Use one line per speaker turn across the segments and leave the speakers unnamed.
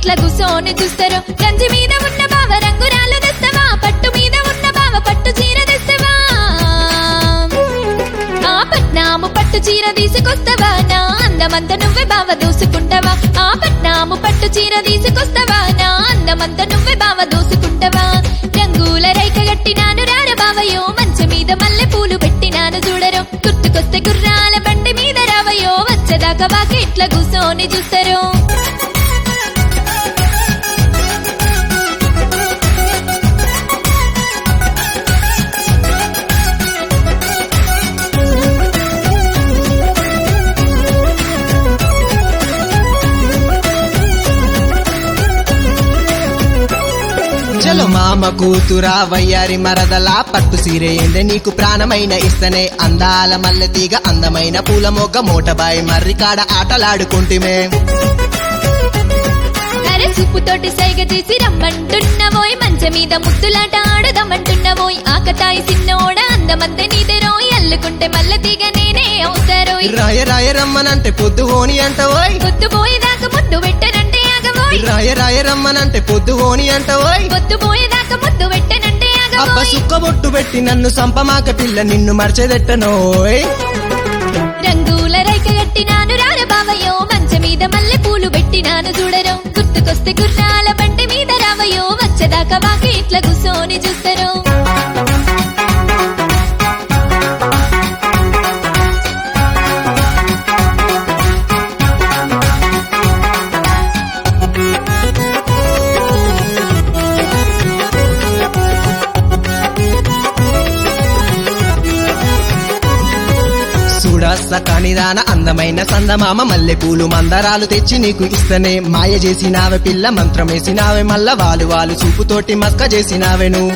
ఇట్లా కూసోని చూస్తారు గంజి మీద ఉన్న బావ రంగురాలు తెస్తావా పట్టు మీద ఉన్న బావ పట్టు చీర తెస్తావా ఆ పట్నాము పట్టు చీర తీసుకొస్తావా నా అందమంతా నువ్వే బావ దూసుకుంటావా ఆ పట్నాము పట్టు చీర తీసుకొస్తావా నా అందమంతా నువ్వే బావ దూసుకుంటావా రంగుల రైక గట్టినాను రార బావయో మంచం మీద మల్లె పూలు పెట్టినాను చూడరు గుర్తుకొస్తే గుర్రాల బండి మీద రావయో వచ్చేదాకా బాగా ఇట్లా కూసోని చూస్తారు
చలో మామ కూతురా వయ్యారి మరదలా పట్టు సీరే ఏందే నీకు ప్రాణమైన ఇస్తనే అందాల మల్లె తీగ అందమైన పూల మొగ్గ మూటబాయి మర్రికాడ ఆటలాడుకుంటిమే
అరే సుప్పుతోటి సైగ తీసి రమ్మంటున్నవోయ్ మంచం మీద ముద్దులాట ఆడదమంటున్నవోయ్ ఆకతాయి సిన్నోడ అందమంతే నీదెరోయ్ అల్లుకుంటే మల్ల తీగ నేనే అవుతారోయ్
రాయ రాయ రమ్మనంటే పొద్దు ఓని అంట ఓయ్
పొద్దు పోయేదాకా ముద్దు పెట్టనంటే ఆగవోయ్
రాయ రాయ రమ్మనంటే పొద్దు ఓని అంట ఓయ్
పొద్దు పోయేదాకా ముద్దు పెట్టనంటే
అబ్బ
ఆగవోయ్
సుక్కబొట్టు పెట్టి నన్ను సంపమాక పిల్ల నిన్ను మర్చెదెట్టనోయ్
రంగుల రైక గట్టినాను రార బావయో మంచ మీద మల్లె పూలు పెట్టినాను చూడరు గుర్తుకొస్తే గుర్రాల బండి మీద రావయో వచ్చేదాకా బాకి ఇట్లా కూసోని చూస్తారు
చూడస్స కానిదాన అందమైన సందమామ మల్లె పూలు మందరాలు తెచ్చి నీకు ఇస్తనే మాయ చేసినావే పిల్ల మంత్రమేసినావే మల్ల వాలు వాలు చూపుతోటి మస్క చేసినావే నువ్వు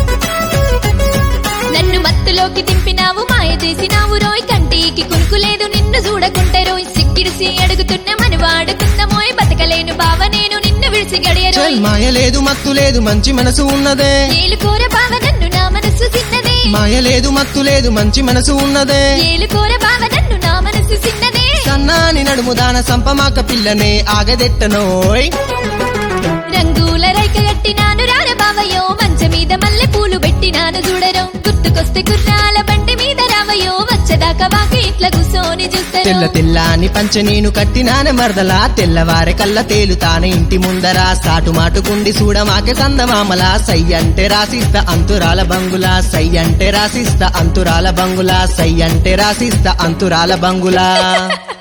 నన్ను మత్తులోకి దింపినావు మాయ చేసినావు రోయ్ కంటికి కునుకులేదు నిన్ను చూడకుంటే రోయ్ సిక్కిడిసి అడుగుతున్న మనవాడుకుందమోయ్ బతకలేను బావ నేను నిన్ను విడిసి గడియరోయ్
చల్ మాయ లేదు మత్తు లేదు మంచి మనసు ఉన్నదే
ఏలుకోర బావ నన్ను నా మనసు చిన్నదే
మాయ లేదు మత్తు లేదు మంచి మనసు ఉన్నదే
ఏలుకోర బావ నన్ను నా మనసు చిన్నదే
సన్నాని నడుము దాన సంపమాక పిల్లనే ఆగదెట్టనోయ్
రంగుల రైక గట్టినాను రార బావయో మంచ మీద మల్లె పూలు పెట్టినాను చూడరు గుర్తుకొస్తే గుర్రాల బండి మీద రావయో వచ్చేదాకా బాకి ఇట్లా కూసోని
తెల్ల
చూస్తారు
తెల్లాని పంచ నేను కట్టినానే మరదలా తెల్లవారె కల్ల తేలుతానే ఇంటి ముందరా సాటు మాటుకుండి చూడమాకే సందమామలా సై అంటే రాసిస్త అంతురాల బంగులా సై అంటే రాసిస్త అంతురాల బంగులా సై అంటే రాసిస్త అంతురాల బంగులా